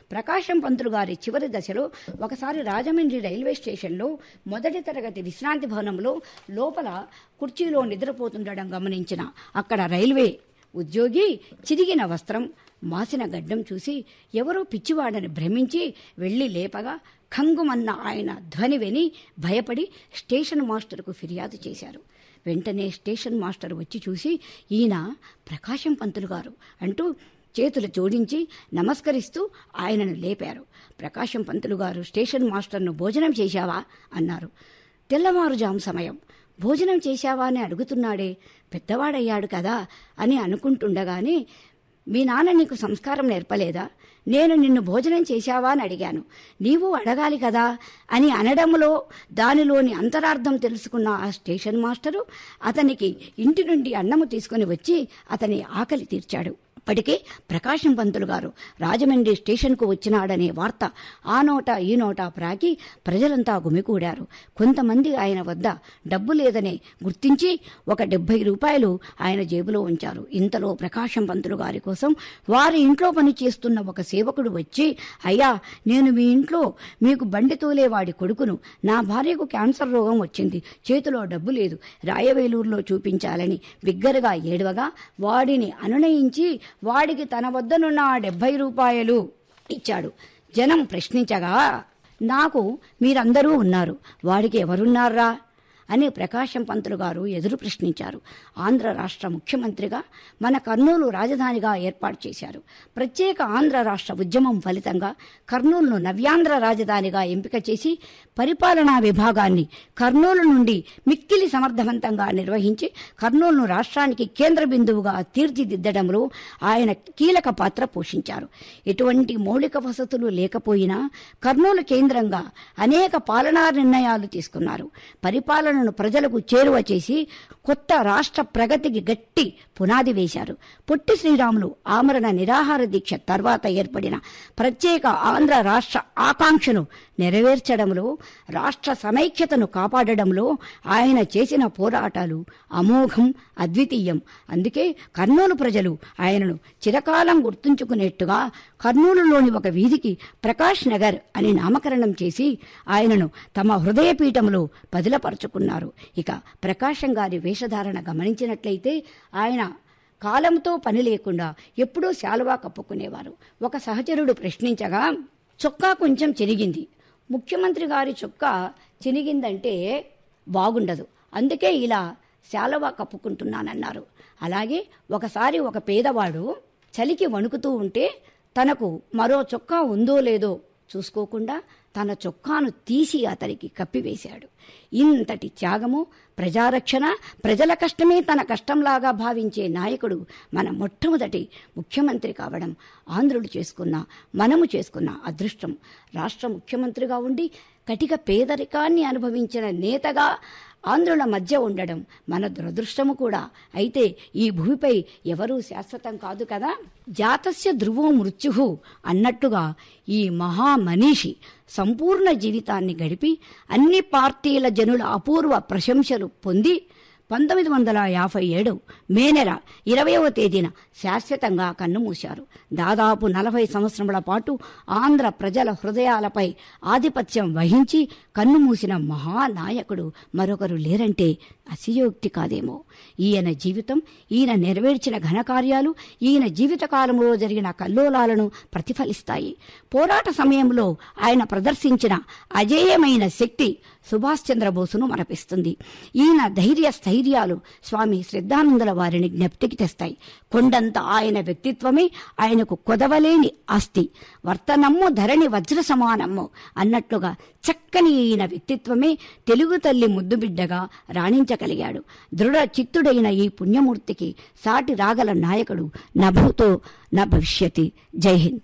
ప్రకాశం పంతులు గారి చివరి దశలో ఒకసారి రాజమండ్రి రైల్వే స్టేషన్లో మొదటి తరగతి విశ్రాంతి భవనంలో లోపల కుర్చీలో నిద్రపోతుండడం గమనించిన అక్కడ రైల్వే ఉద్యోగి చిరిగిన వస్త్రం మాసిన గడ్డం చూసి ఎవరో పిచ్చివాడని భ్రమించి వెళ్లి లేపగా ఖంగుమన్న ఆయన ధ్వని విని భయపడి స్టేషన్ మాస్టర్కు ఫిర్యాదు చేశారు వెంటనే స్టేషన్ మాస్టర్ వచ్చి చూసి ఈయన ప్రకాశం పంతులు గారు అంటూ చేతులు జోడించి నమస్కరిస్తూ ఆయనను లేపారు ప్రకాశం పంతులు గారు స్టేషన్ మాస్టర్ను భోజనం చేశావా అన్నారు తెల్లవారుజాము సమయం భోజనం చేశావా అని అడుగుతున్నాడే పెద్దవాడయ్యాడు కదా అని అనుకుంటుండగానే మీ నాన్న నీకు సంస్కారం నేర్పలేదా నేను నిన్ను భోజనం చేశావా అని అడిగాను నీవు అడగాలి కదా అని అనడంలో దానిలోని అంతరార్థం తెలుసుకున్న ఆ స్టేషన్ మాస్టరు అతనికి ఇంటి నుండి అన్నము తీసుకుని వచ్చి అతని ఆకలి తీర్చాడు అప్పటికే ప్రకాశం పంతులు గారు రాజమండ్రి స్టేషన్కు వచ్చినాడనే వార్త ఆ నోట ఈ నోట ప్రాకి ప్రజలంతా గుమికూడారు కొంతమంది ఆయన వద్ద డబ్బు లేదనే గుర్తించి ఒక డెబ్బై రూపాయలు ఆయన జేబులో ఉంచారు ఇంతలో ప్రకాశం పంతులు గారి కోసం వారి ఇంట్లో పనిచేస్తున్న ఒక సేవకుడు వచ్చి అయ్యా నేను మీ ఇంట్లో మీకు బండి తోలేవాడి కొడుకును నా భార్యకు క్యాన్సర్ రోగం వచ్చింది చేతిలో డబ్బు లేదు రాయవేలూరులో చూపించాలని బిగ్గరగా ఏడవగా వాడిని అనునయించి వాడికి తన వద్దనున్న ఆ డెబ్బై రూపాయలు ఇచ్చాడు జనం ప్రశ్నించగా నాకు మీరందరూ ఉన్నారు వాడికి ఎవరున్నారా అని ప్రకాశం పంతులు గారు ఎదురు ప్రశ్నించారు ఆంధ్ర రాష్ట్ర ముఖ్యమంత్రిగా మన కర్నూలు రాజధానిగా ఏర్పాటు చేశారు ప్రత్యేక ఆంధ్ర రాష్ట్ర ఉద్యమం ఫలితంగా కర్నూలును నవ్యాంధ్ర రాజధానిగా ఎంపిక చేసి పరిపాలనా విభాగాన్ని కర్నూలు నుండి మిక్కిలి సమర్థవంతంగా నిర్వహించి కర్నూలును రాష్ట్రానికి కేంద్ర బిందువుగా తీర్చిదిద్దడంలో ఆయన కీలక పాత్ర పోషించారు ఎటువంటి మౌలిక వసతులు లేకపోయినా కర్నూలు కేంద్రంగా అనేక పాలనా నిర్ణయాలు తీసుకున్నారు పరిపాలనను ప్రజలకు చేరువ చేసి కొత్త రాష్ట్ర ప్రగతికి గట్టి పునాది వేశారు పొట్టి శ్రీరాములు ఆమరణ నిరాహార దీక్ష తర్వాత ఏర్పడిన ప్రత్యేక ఆంధ్ర రాష్ట్ర ఆకాంక్షను నెరవేర్చడంలో రాష్ట్ర సమైక్యతను కాపాడడంలో ఆయన చేసిన పోరాటాలు అమోఘం అద్వితీయం అందుకే కర్నూలు ప్రజలు ఆయనను చిరకాలం గుర్తుంచుకునేట్టుగా కర్నూలులోని ఒక వీధికి ప్రకాష్ నగర్ అని నామకరణం చేసి ఆయనను తమ హృదయపీఠంలో పదిలపరుచుకున్నారు ఇక ప్రకాశం గారి వేషధారణ గమనించినట్లయితే ఆయన కాలంతో పని లేకుండా ఎప్పుడూ శాలువా కప్పుకునేవారు ఒక సహచరుడు ప్రశ్నించగా చొక్కా కొంచెం చెరిగింది ముఖ్యమంత్రి గారి చొక్కా చినిగిందంటే బాగుండదు అందుకే ఇలా శాలువా కప్పుకుంటున్నానన్నారు అలాగే ఒకసారి ఒక పేదవాడు చలికి వణుకుతూ ఉంటే తనకు మరో చొక్కా ఉందో లేదో చూసుకోకుండా తన చొక్కాను తీసి అతనికి కప్పివేశాడు ఇంతటి త్యాగము ప్రజారక్షణ ప్రజల కష్టమే తన కష్టంలాగా భావించే నాయకుడు మన మొట్టమొదటి ముఖ్యమంత్రి కావడం ఆంధ్రులు చేసుకున్న మనము చేసుకున్న అదృష్టం రాష్ట్ర ముఖ్యమంత్రిగా ఉండి కటిక పేదరికాన్ని అనుభవించిన నేతగా ఆంధ్రుల మధ్య ఉండడం మన దురదృష్టము కూడా అయితే ఈ భూమిపై ఎవరూ శాశ్వతం కాదు కదా జాతస్య ధ్రువో మృత్యు అన్నట్టుగా ఈ మహామనీషి సంపూర్ణ జీవితాన్ని గడిపి అన్ని పార్టీల జనుల అపూర్వ ప్రశంసలు పొంది పంతొమ్మిది వందల యాభై ఏడు మే నెల ఇరవయవ తేదీన శాశ్వతంగా కన్నుమూశారు దాదాపు నలభై సంవత్సరముల పాటు ఆంధ్ర ప్రజల హృదయాలపై ఆధిపత్యం వహించి కన్నుమూసిన మహానాయకుడు మరొకరు లేరంటే అతియోక్తి కాదేమో ఈయన జీవితం ఈయన నెరవేర్చిన ఘనకార్యాలు ఈయన జీవితకాలంలో జరిగిన కల్లోలాలను ప్రతిఫలిస్తాయి పోరాట సమయంలో ఆయన ప్రదర్శించిన అజేయమైన శక్తి సుభాష్ చంద్రబోసును మరపిస్తుంది ఈయన ధైర్య స్థైర్యాలు స్వామి శ్రద్ధానందుల వారిని జ్ఞప్తికి తెస్తాయి కొండంత ఆయన వ్యక్తిత్వమే ఆయనకు కొదవలేని ఆస్తి వర్తనమ్ము ధరణి వజ్ర సమానమ్ము అన్నట్లుగా చక్కని ఈయన వ్యక్తిత్వమే తెలుగు తల్లి ముద్దుబిడ్డగా రాణించగలిగాడు దృఢ చిత్తుడైన ఈ పుణ్యమూర్తికి సాటి రాగల నాయకుడు నభూతో న భవిష్యతి జై హింద్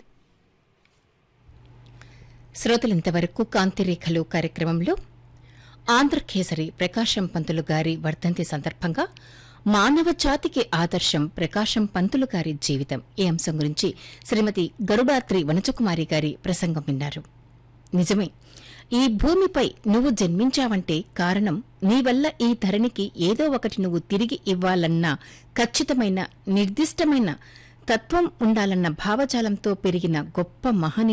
శ్రోతలింతవరకు కాంతిరేఖలు కార్యక్రమంలో ఆంధ్రకేసరి ప్రకాశం పంతులు గారి వర్ధంతి సందర్భంగా మానవ జాతికి ఆదర్శం ప్రకాశం పంతులు గారి జీవితం ఈ అంశం గురించి శ్రీమతి గరుడాత్రి వనజకుమారి గారి ప్రసంగం విన్నారు నిజమే ఈ భూమిపై నువ్వు జన్మించావంటే కారణం నీ వల్ల ఈ ధరణికి ఏదో ఒకటి నువ్వు తిరిగి ఇవ్వాలన్న ఖచ్చితమైన నిర్దిష్టమైన తత్వం ఉండాలన్న భావజాలంతో పెరిగిన గొప్ప మహని